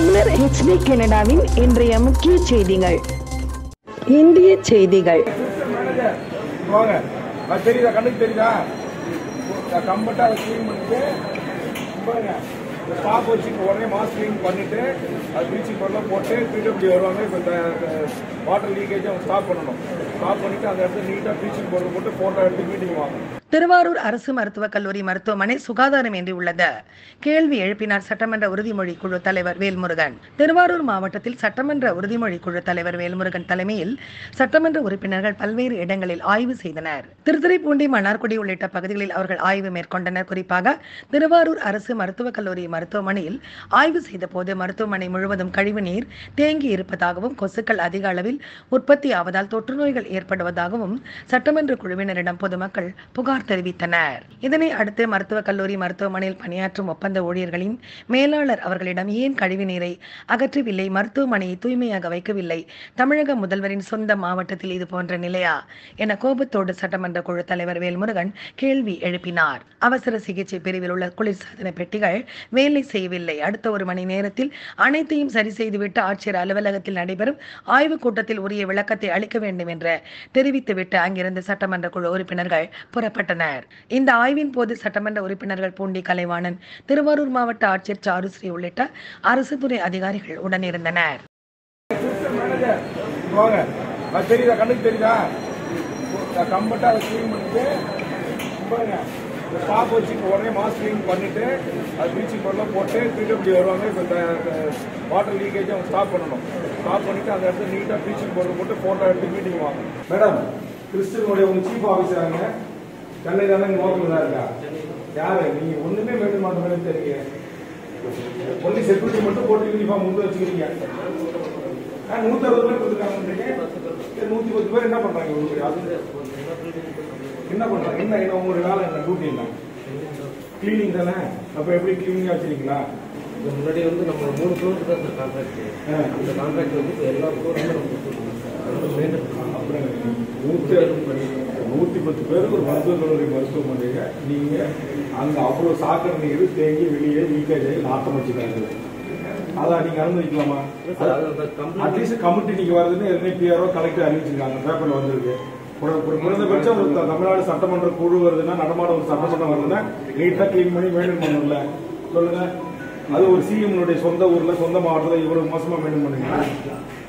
தமிழர் ஹெச்டி கனடாவின் இன்றைய முக்கிய செய்திகள் இந்திய செய்திகள் மேனேஜர் வாங்க அது தெரியுதா கண்ணுக்கு தெரியுதா கம்பட்டா அதை க்ளீன் பண்ணிட்டு பாருங்க இந்த ஸ்டாப் வச்சு இப்போ உடனே மாஸ்க் க்ளீன் பண்ணிட்டு அது ப்ளீச்சிங் பவுடர்லாம் போட்டு பிடபிள்யூ வருவாங்க இப்போ இந்த வாட்டர் லீக்கேஜ் அவங்க ஸ்டாப் பண்ணணும் ஸ்டாப் பண்ணிட்டு அந்த இடத்துல நீட்டாக ப்ளீச்சிங் பவுடர் போட்டு ஃபோட்டோ எடுத்து மீட்டிங் வாங்க திருவாரூர் அரசு மருத்துவக் கல்லூரி மருத்துவமனை சுகாதாரமின்றி உள்ளது கேள்வி எழுப்பினார் சட்டமன்ற உறுதிமொழி குழு தலைவர் வேல்முருகன் திருவாரூர் மாவட்டத்தில் சட்டமன்ற உறுதிமொழி குழு தலைவர் வேல்முருகன் தலைமையில் சட்டமன்ற உறுப்பினர்கள் பல்வேறு இடங்களில் ஆய்வு செய்தனர் திருத்துறைப்பூண்டி மன்னார்குடி உள்ளிட்ட பகுதிகளில் அவர்கள் ஆய்வு மேற்கொண்டனர் குறிப்பாக திருவாரூர் அரசு மருத்துவக் கல்லூரி மருத்துவமனையில் ஆய்வு செய்த போது மருத்துவமனை முழுவதும் கழிவுநீர் தேங்கி இருப்பதாகவும் கொசுக்கள் அதிக அளவில் உற்பத்தி ஆவதால் தொற்று நோய்கள் ஏற்படுவதாகவும் சட்டமன்ற குழுவினரிடம் பொதுமக்கள் புகார் தெரிவித்தனர் இதனை அடுத்து மருத்துவக் கல்லூரி மருத்துவமனையில் பணியாற்றும் ஒப்பந்த ஊழியர்களின் மேலாளர் அவர்களிடம் ஏன் கழிவுநீரை அகற்றவில்லை மருத்துவமனையை தூய்மையாக வைக்கவில்லை தமிழக முதல்வரின் சொந்த மாவட்டத்தில் இது போன்ற நிலையா என கோபத்தோடு சட்டமன்ற குழு தலைவர் வேல்முருகன் கேள்வி எழுப்பினார் அவசர சிகிச்சை பிரிவில் உள்ள குளிர்சாதன பெட்டிகள் வேலை செய்யவில்லை அடுத்த ஒரு மணி நேரத்தில் அனைத்தையும் சரி செய்துவிட்டு ஆட்சியர் அலுவலகத்தில் நடைபெறும் ஆய்வுக் கூட்டத்தில் உரிய விளக்கத்தை அளிக்க வேண்டும் என்று தெரிவித்துவிட்டு அங்கிருந்து சட்டமன்ற குழு உறுப்பினர்கள் புறப்பட்டனர் இந்த ஆய்வின் போது சட்டமன்ற உறுப்பினர்கள் பூண்டி கலைவாணன் திருவாரூர் மாவட்ட ஆட்சியர் சாருஸ்ரீ உள்ளிட்ட அரசு துறை அதிகாரிகள் உடனிருந்தனர் மேனேஜர் வாங்க அது தெரியுதா கண்ணுக்கு தெரியுதா கம்பட்டா அதை க்ளீன் பண்ணிட்டு பாருங்க இந்த ஸ்டாப் வச்சு இப்போ உடனே மாஸ்க் க்ளீன் பண்ணிட்டு அது ப்ளீச்சிங் பவுடர்லாம் போட்டு பிடபிள்யூ வருவாங்க இப்போ இந்த வாட்டர் லீக்கேஜ் அவங்க ஸ்டாப் பண்ணணும் ஸ்டாப் பண்ணிட்டு அந்த இடத்துல நீட்டாக ப்ளீச்சிங் பவுடர் போட்டு ஃபோட்டோ எடுத்து மீட்டிங் வாங்க மேடம் கிறிஸ்டனுடைய உங்க சீஃப் ஆஃபீஸராங்க சென்னை தானே நோக்கில் தான் இருக்கா யாரு நீங்க ஒண்ணுமே மெயின்டைன் பண்ண மாதிரி தெரியுங்க ஒன்லி செக்யூரிட்டி மட்டும் போட்டு யூனிஃபார்ம் முன்பு வச்சுக்கிறீங்க ஆ, நூத்தி அறுபது பேர் கொடுத்துருக்காங்க நூத்தி பத்து பேர் என்ன பண்றாங்க உங்களுக்கு அது என்ன பண்றாங்க என்ன என்ன உங்களுடைய வேலை என்ன டியூட்டி என்ன கிளீனிங் தானே அப்ப எப்படி கிளீனிங்கா வச்சிருக்கீங்களா இது முன்னாடி வந்து நம்ம மூணு ஃப்ளோருக்கு தான் சார் கான்ட்ராக்ட் ஆ. அந்த கான்ட்ராக்ட் வந்து இப்போ எல்லா ஃப்ளோருமே நம்ம கொடுத்துருக்கோம் அதனால மெயின்டைன் அப்புறம் நூத்தி நூத்தி பத்து பேர் ஒரு மருத்துவக் கல்லூரி மருத்துவமனையில நீங்க அங்க அவ்வளவு சாக்கடை நீர் தேங்கி வெளியே லீக்கேஜ் ஆகி நாட்டம் வச்சுக்காங்க அதான் நீங்க அனுமதிக்கலாமா சார் அது அந்த கம்ப்ளைண்ட் அட்லீஸ்ட் கமிட்டி நீங்க வருதுன்னு ஏற்கனவே பிஆர்ஓ கலெக்டர் அறிவிச்சிருக்காங்க பேப்பர்ல வந்திருக்கு ஒரு ஒரு குறைந்தபட்சம் ஒரு த- தமிழ்நாடு சட்டமன்ற குழு வருதுன்னா நடமாட ஒரு சட்டமன்றம் வருதுன்னா நீட்டா கிளீன் பண்ணி மெயின்டைன் பண்ணணும்ல சொல்லுங்க அது ஒரு சிஎம் சொந்த ஊர்ல சொந்த மாவட்டத்துல இவ்வளவு மோசமா மெயின்டைன் பண்ணுங்க